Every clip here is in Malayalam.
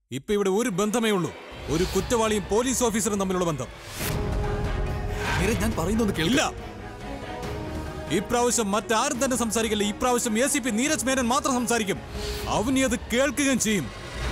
ഇപ്പൊ ഇവിടെ ഒരു ബന്ധമേ ഉള്ളൂ ഒരു കുറ്റവാളിയും പോലീസ് ഓഫീസറും തമ്മിലുള്ള ബന്ധം നീരജ് ഞാൻ പറയുന്നൊന്ന് ഇല്ല കേൾക്കില്ല ഇപ്രാവശ്യം മറ്റാരും തന്നെ സംസാരിക്കില്ല ഇപ്രാവശ്യം A C P Neeraj Menon മാത്രം സംസാരിക്കും അവനി അത് കേൾക്കുകയും ചെയ്യും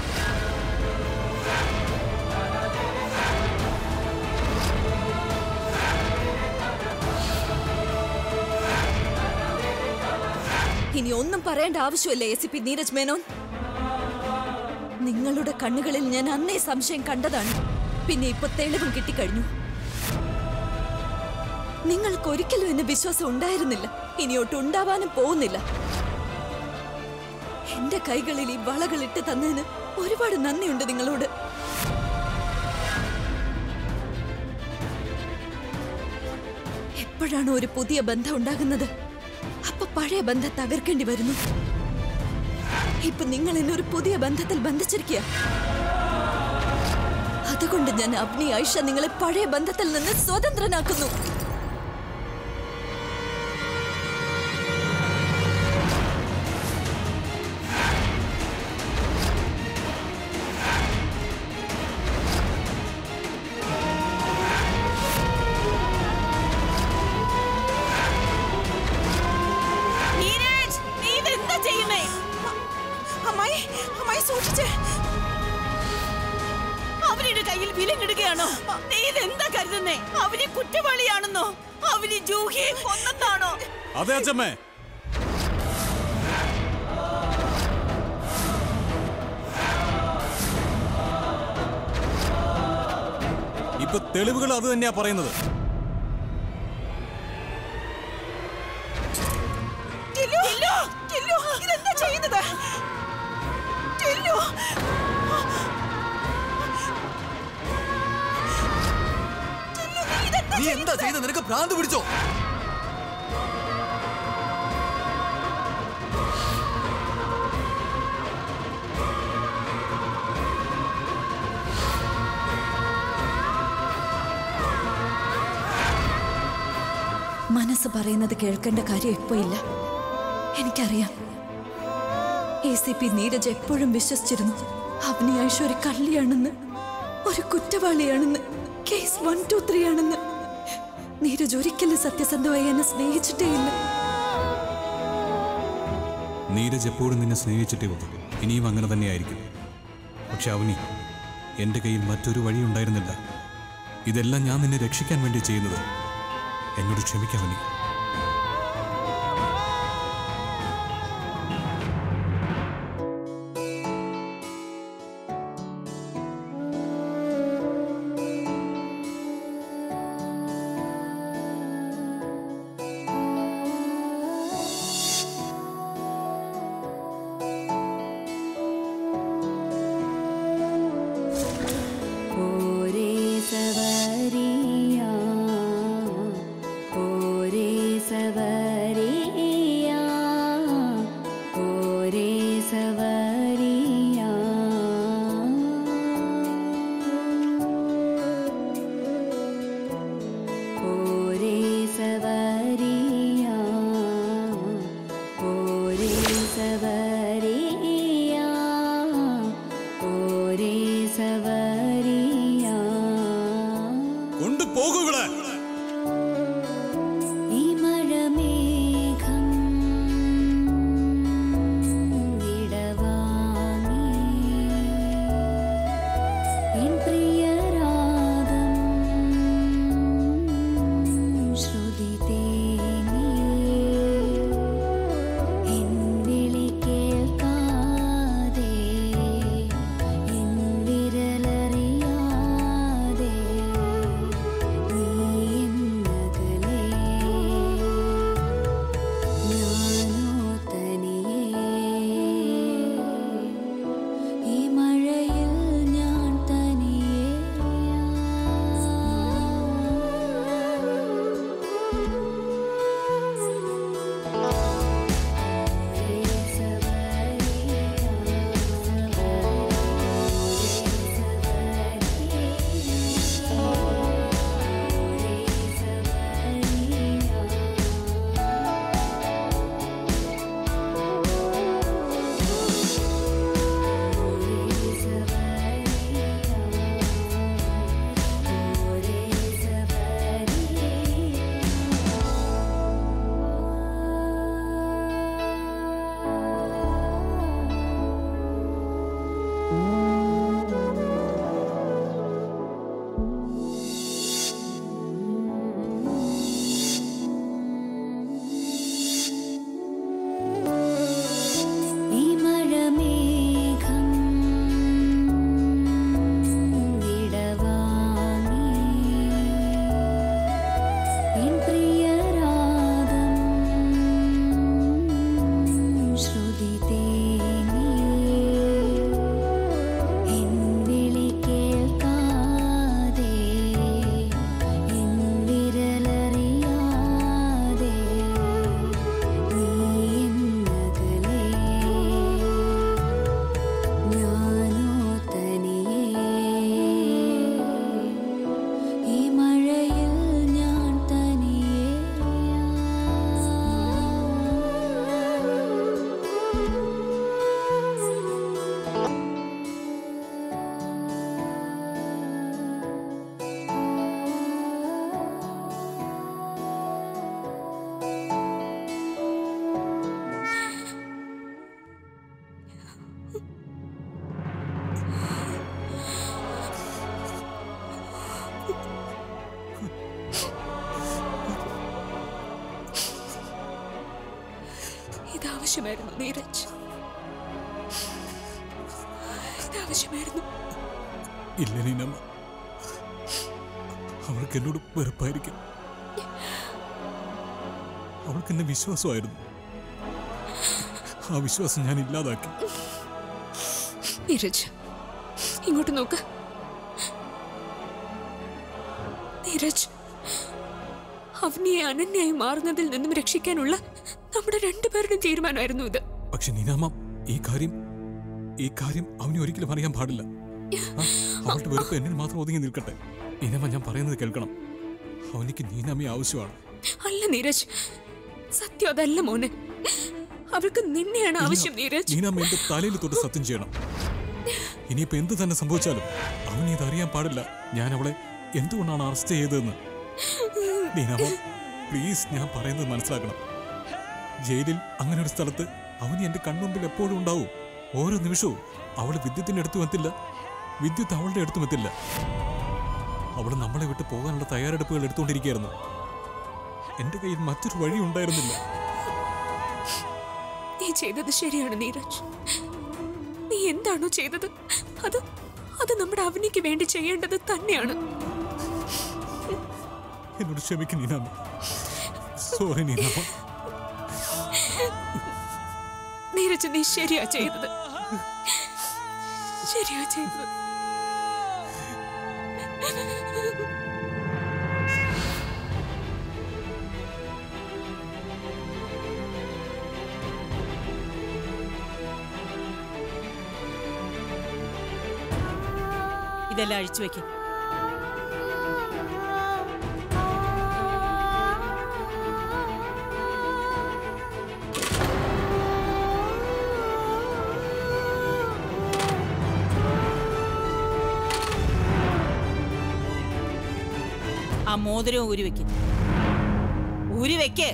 ഇനി ഒന്നും പറയേണ്ട ആവശ്യമില്ല A C P Neeraj Menon നിങ്ങളുടെ കണ്ണുകളിൽ ഞാൻ അന്നേ സംശയം കണ്ടതാണ് പിന്നെ ഇപ്പൊ തെളിവും കിട്ടിക്കഴിഞ്ഞു നിങ്ങൾക്ക് ഒരിക്കലും എന്നെ വിശ്വാസം ഉണ്ടായിരുന്നില്ല ഇനിയൊട്ട് ഉണ്ടാവാനും പോകുന്നില്ല എന്റെ കൈകളിൽ ഈ വളകൾ ഇട്ട് തന്നതിന് ഒരുപാട് നന്ദിയുണ്ട് നിങ്ങളോട് എപ്പോഴാണ് ഒരു പുതിയ ബന്ധം ഉണ്ടാകുന്നത് അപ്പൊ പഴയ ബന്ധം തകർക്കേണ്ടി വരുന്നു ഇപ്പൊ നിങ്ങൾ എന്നെ ഒരു പുതിയ ബന്ധത്തിൽ ബന്ധിച്ചിരിക്കുക അതുകൊണ്ട് ഞാൻ അഗ്നി ആയിഷ നിങ്ങളെ പഴയ ബന്ധത്തിൽ നിന്ന് സ്വതന്ത്രനാക്കുന്നു നീരജ് നീ ഇതെന്താ ചെയ്യുന്നേ അമ്മായി അമ്മായി സൂക്ഷിച്ചേ അവരുടെ കയ്യിൽ വിലങ്ങിടുകയാണോ നീ ഇതെന്താ കരുതുന്നേ അവന് കുറ്റവാളിയാണെന്നോ അവന് ജൂഹിയെ കൊന്നെന്നാണോ അതെ അച്ഛമ്മേ ഇപ്പൊ തെളിവുകൾ അത് തന്നെയാ പറയുന്നത് ടില്ലു, ടില്ലു, ഇതെന്താ ചെയ്യുന്നത് ടില്ലു. ടില്ലു, നീ ഇതെന്താ നീ എന്താ ചെയ്ത് നിനക്ക് ഭ്രാന്ത് പിടിച്ചോ മനസ്സ് പറയുന്നത് കേൾക്കേണ്ട കാര്യം ഇപ്പൊ ഇല്ല എനിക്കറിയാം എ സി പി നീരജ് എപ്പോഴും വിശ്വസിച്ചിരുന്നു അവനി ആയിഷ ഒരു കള്ളിയാണെന്ന് ഒരു കുറ്റവാളിയാണെന്ന് കേസ് വൺ ടു ത്രീ ആണെന്ന് നീരജ് ഒരിക്കലും സത്യസന്ധമായി എന്നെ സ്നേഹിച്ചിട്ടേ ഇല്ല നീരജ് എപ്പോഴും നിന്നെ സ്നേഹിച്ചിട്ടേ ഉള്ളൂ ഇനിയും അങ്ങനെ തന്നെയായിരിക്കും പക്ഷെ അവനി എൻ്റെ കയ്യിൽ മറ്റൊരു വഴി ഉണ്ടായിരുന്നില്ല ഇതെല്ലാം ഞാൻ നിന്നെ രക്ഷിക്കാൻ വേണ്ടി ചെയ്യുന്നത് എന്നോട് ക്ഷമിക്കാവനി ഓരേ സവരിയാ ഓരേ സവരിയാ ഓരേ സവരിയാ ഓരേ സവരിയാ ഓരേ സവരിയാ ഓരേ സവരിയാ കൊണ്ടുപോകുകളെ ഈ മഴമേഘം വിടവാങ്ങി എൻ പ്രിയരാഗം ശ്രുതി തേങ്ങി എൻ വിളി കേൾക്കാതെ എൻ വിരലറിയാതെ ആവശ്യമായിരുന്നു നീരജ് ഇത് ആവശ്യമായിരുന്നു ഇല്ല നീനമ്മ അവൾക്ക് എന്നോട് വെറുപ്പായിരിക്കും അവൾക്ക് എന്നെ വിശ്വാസമായിരുന്നു ആ വിശ്വാസം ഞാൻ ഇല്ലാതാക്കി നീരജ് ഇങ്ങോട്ട് നോക്ക് നീരജ് അവനിയെ അനന്യായി മാറുന്നതിൽ നിന്നും രക്ഷിക്കാനുള്ള നമ്മുടെ രണ്ടുപേരുടെയും തീരുമാനമായിരുന്നു ഇത് പക്ഷെ നീനാമ്മ ഈ കാര്യം ഈ കാര്യം അവന് ഒരിക്കലും അറിയാൻ പാടില്ല ആ, അവളുടെ വെറുപ്പ് എന്നിൽ മാത്രം ഒതുങ്ങി നിൽക്കട്ടെ നീനമ്മ ഞാൻ പറയുന്നത് കേൾക്കണം അവനിക്ക് നീനാമ്മയെ ആവശ്യമാണ് അല്ല നീരജ് സത്യം അതല്ല മോനെ അവൾക്ക് നിന്നെയാണ് ആവശ്യം നീരജ് നീനാമ്മ എന്റെ തലയിൽ തൊട്ട് സത്യം ചെയ്യണം ഇനിയിപ്പോ എന്ത് തന്നെ സംഭവിച്ചാലും അവന് ഇത് അറിയാൻ പാടില്ല ഞാൻ അവളെ എന്തുകൊണ്ടാണ് അറസ്റ്റ് ചെയ്തതെന്ന് നീനാമ്മ പ്ലീസ് ഞാൻ പറയുന്നത് മനസ്സിലാക്കണം ജയിലിൽ അങ്ങനെ ഒരു സ്ഥലത്ത് അവന് എന്റെ കൺമുമ്പിൽ എപ്പോഴും ഉണ്ടാവും ഓരോ നിമിഷവും അവൾ വിദ്യുത്തിന്റെ അടുത്തും എത്തില്ല വിദ്യുത്ത് അവളുടെ അടുത്തും എത്തില്ല അവൾ നമ്മളെ വിട്ട് പോകാനുള്ള തയ്യാറെടുപ്പുകൾ എടുത്തുകൊണ്ടിരിക്കുകയായിരുന്നു എന്റെ കയ്യിൽ മറ്റൊരു വഴി ഉണ്ടായിരുന്നില്ല നീ ചെയ്തത് ശരിയാണ് നീരജ് നീ എന്താണോ ചെയ്തത് അത് അത് നമ്മുടെ അവനിക്ക് വേണ്ടി ചെയ്യേണ്ടത് തന്നെയാണ് എന്നോട് ക്ഷമിക്കും നീനാമ്മ സോറി നീനാമ്മ നീരജ് നീ ശരിയാ ചെയ്തത് ശരിയാ ചെയ്തത് ഇതെല്ലാം അഴിച്ചു വെക്കും ആ മോതിരവും ഊരി വെക്ക് ഊരി വെക്ക്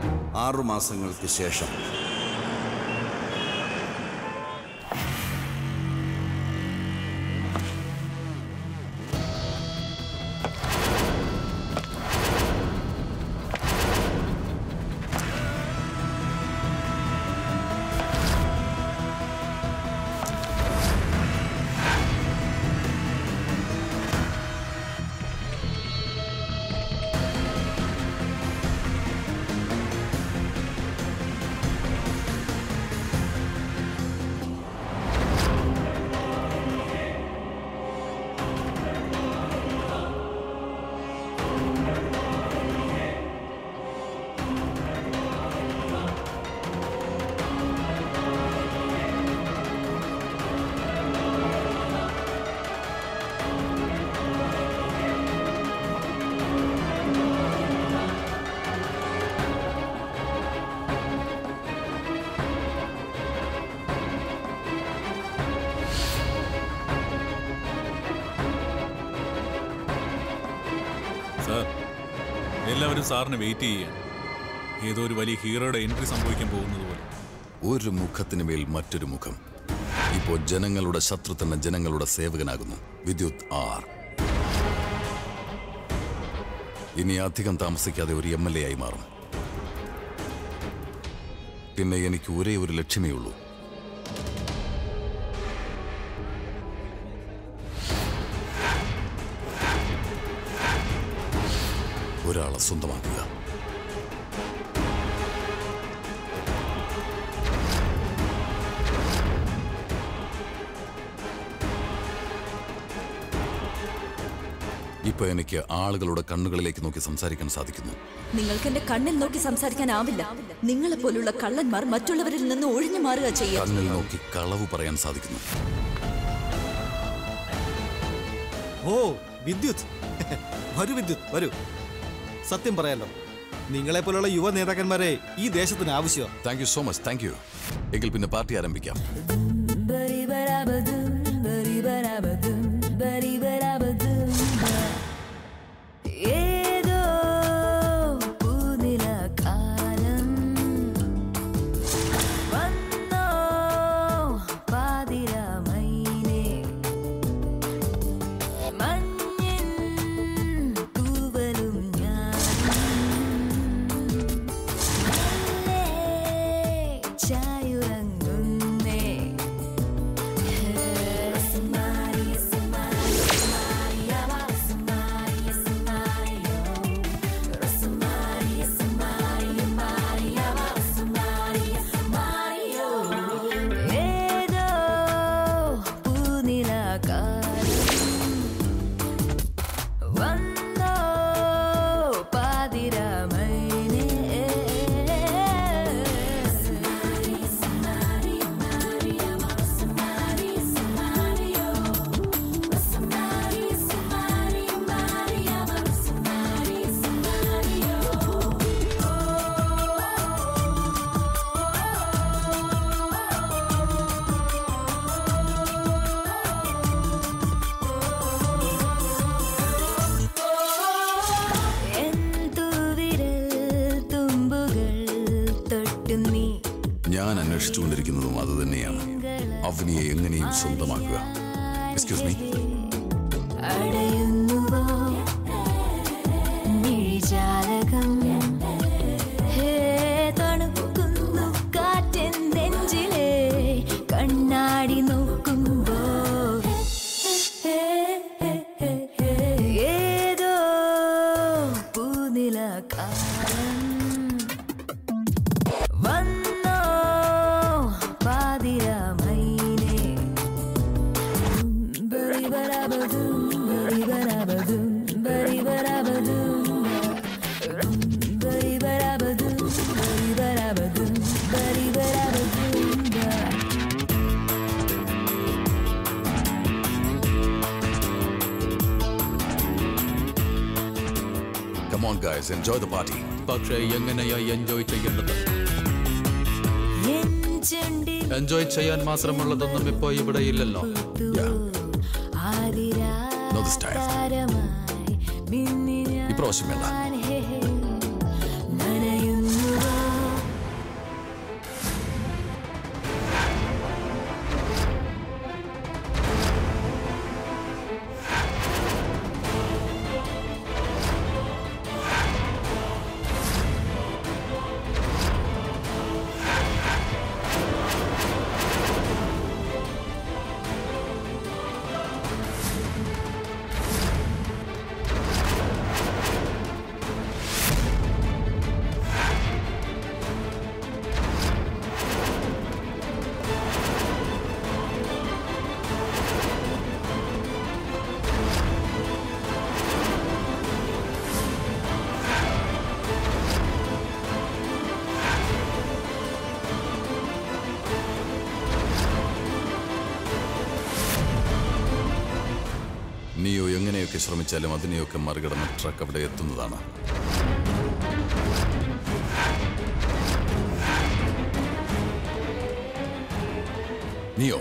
ആറുമാസങ്ങൾക്ക് ശേഷം സാർ എല്ലാവരും സാറിന് വെയിറ്റ് ചെയ്യുകയാണ് ഏതോ ഒരു വലിയ ഹീറോയുടെ എൻട്രി സംഭവിക്കാൻ പോകുന്നത് പോലെ ഒരു മുഖത്തിന് മേൽ മറ്റൊരു മുഖം ഇപ്പോ ജനങ്ങളുടെ ശത്രു തന്നെ ജനങ്ങളുടെ സേവകനാകുന്നു വിദ്യുത് ആർ ഇനി അധികം താമസിക്കാതെ ഒരു എം എൽ എ ആയി മാറും പിന്നെ എനിക്ക് ഒരേ ഒരു ലക്ഷ്യമേ ഉള്ളൂ ഒരാളെ സ്വന്തമാക്കുക ഇപ്പൊ എനിക്ക് ആളുകളുടെ കണ്ണുകളിലേക്ക് നോക്കി സംസാരിക്കാൻ സാധിക്കുന്നു നിങ്ങൾക്ക് എന്റെ കണ്ണിൽ നോക്കി സംസാരിക്കാനാവില്ല നിങ്ങളെ പോലുള്ള കള്ളന്മാർ മറ്റുള്ളവരിൽ നിന്ന് ഒഴിഞ്ഞു മാറുക ചെയ്യുക കണ്ണിൽ നോക്കി കളവ് പറയാൻ സാധിക്കുന്നു ഓ വിദ്യുത് വരൂ വിദ്യുത് വരൂ സത്യം പറയാലോ നിങ്ങളെ പോലുള്ള യുവ നേതാക്കന്മാരെ ഈ ദേശത്തിന് ആവശ്യമാണ് thank you so much thank you എങ്കിൽ പിന്നെ പാർട്ടി ആരംഭിക്കാം ഏതോ പുതില കാലം വന്നോ പാതിര മൈനേ മഞ്ഞിൻ തൂവലും ഞാൻ ചായുറങ്ങുന്നേ സുമാരി സുമാരി സുമാരിയവാ സുമാരി സുമാരിയോ സുമാരി സുമാരി മാരിയവാ സുമാരി സുമാരിയോ ഏതോ പൂനിലാകാലം വന്നോ പാതിര മൈനേ സുമാരി മാരിയവാ സുമാരി സുമാരിയോ സുമാരി സുമാരി മാരിയവാ സുമാരി സുമാരിയോ എന്തുവിരൽ തുമ്പുകൾ തൊട്ടു നീ ഞാൻ അന്വേഷിച്ചുകൊണ്ടിരിക്കുന്നതും അത് തന്നെയാണ് അവനിയെ എങ്ങനെയും സ്വന്തമാക്കുക എക്സ്ക്യൂസ് മീ അടയുന്നുവോ മിഴിജാലകം ഹേ തണുക്കുന്നു കാറ്റിൻ നെഞ്ചിലെ കണ്ണാടി നോക്കുമ്പോ ഏതോ പൂനില കാലം വന്നോ പാതിര മൈനേ ബരി ബരാബദും ബരി ബരാബദും ബരി ബരാബദും ബരി ബരാബദും ബരി ബരാബദും ബരി ബരാബദും come on guys enjoy the party പക്ഷേ എങ്ങനെയാ എൻജോയ് ചെയ്യേണ്ടത് എൻ ചുണ്ടിൽ എൻജോയ് ചെയ്യാൻ മാത്രമുള്ളതൊന്നും ഇപ്പോ ഇവിടെ ഇല്ലല്ലോ ആതിരാ Know the style. താരമായി മിന്നി ഞാൻ ഇപ്രാവശ്യം വേണ്ട ഹേ ഹേ നനയുന്നുവോ നീയോ എങ്ങനെയൊക്കെ ശ്രമിച്ചാലും അതിനെയൊക്കെ മറികടന്ന് ട്രക്ക് അവിടെ എത്തുന്നതാണ് നീയോ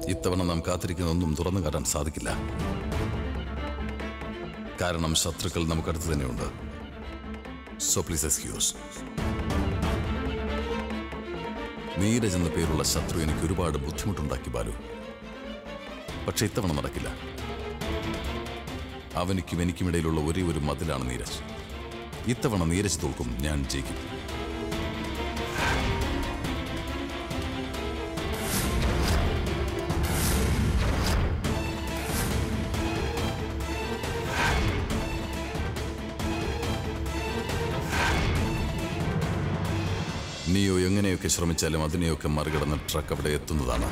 ഇത്തവണ നാം കാത്തിരിക്കുന്ന ഒന്നും തുറന്നു കാട്ടാൻ സാധിക്കില്ല കാരണം ശത്രുക്കൾ നമുക്കടുത്ത് തന്നെയുണ്ട് സോ പ്ലീസ് എക്സ്ക്യൂസ് നീരജ് എന്ന പേരുള്ള ശത്രു എനിക്ക് ഒരുപാട് ബുദ്ധിമുട്ടുണ്ടാക്കി ബാലു പക്ഷെ ഇത്തവണ നടക്കില്ല അവനിക്കും എനിക്കുമിടയിലുള്ള ഒരേ ഒരു മതിലാണ് നീരജ് ഇത്തവണ നീരജ് തോൽക്കും ഞാൻ ജയിക്കും നീയോ എങ്ങനെയൊക്കെ ശ്രമിച്ചാലും അതിനെയൊക്കെ മറികടന്ന് ട്രക്ക് അവിടെ എത്തുന്നതാണ്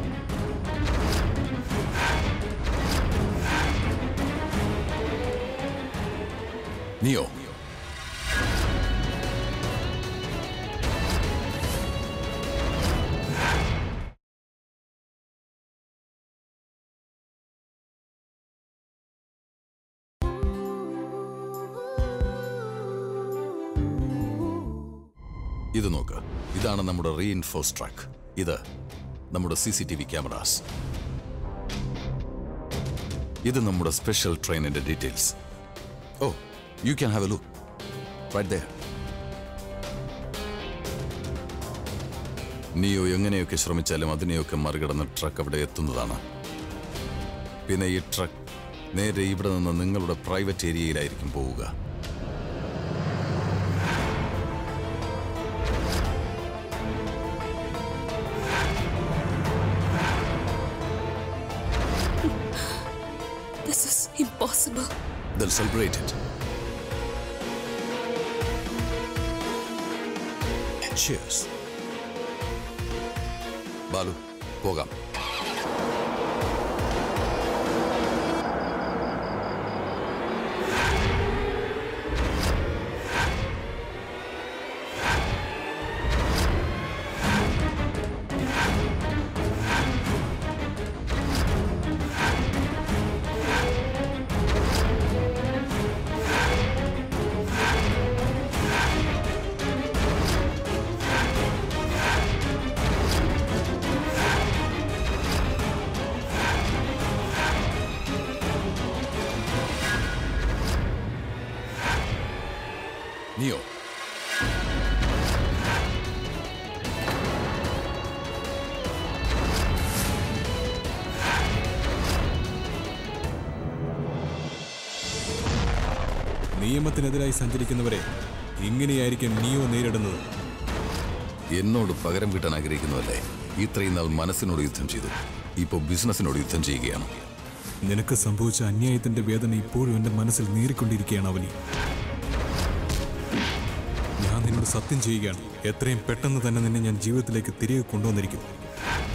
നീയോ ഇത് നോക്ക് ഇതാണ് നമ്മുടെ റീഇൻഫോഴ്സ് ട്രാക്ക് ഇത് നമ്മുടെ C C T V cameras ഇത് നമ്മുടെ സ്പെഷ്യൽ ട്രെയിനിന്റെ details oh you can have a look right there നീയോ എങ്ങനെയൊക്കെ ശ്രമിച്ചാലും അതിനെയൊക്കെ മറികടന്ന് ട്രക്ക് അവിടെ എത്തുന്നതാണ് പിന്നെ ഈ ട്രക്ക് നേരെ ഇവിടെ നിന്ന് നിങ്ങളുടെ പ്രൈവറ്റ് ഏരിയയിലായിരിക്കും പോവുക This is impossible. They'll celebrate it. Cheers. Balu പോകാം നീയോ നിയമത്തിനെതിരായി സഞ്ചരിക്കുന്നവരെ ഇങ്ങനെയായിരിക്കും നിയോ നേരിടുന്നത് എന്നോട് പകരം വീട്ടാൻ ആഗ്രഹിക്കുന്നുവല്ലേ ഇത്രയും നാൾ മനസ്സിനോട് യുദ്ധം ചെയ്തു ഇപ്പോൾ ബിസിനസ്സിനോട് യുദ്ധം ചെയ്യുകയാണ് നിനക്ക് സംഭവിച്ച അന്യായത്തിന്റെ വേദന ഇപ്പോഴും എന്റെ മനസ്സിൽ നീറിക്കൊണ്ടിരിക്കുകയാണ് അവനി ഞാൻ നിന്നോട് സത്യം ചെയ്യുകയാണ് എത്രയും പെട്ടെന്ന് തന്നെ നിന്നെ ഞാൻ ജീവിതത്തിലേക്ക് തിരികെ കൊണ്ടുവന്നിരിക്കും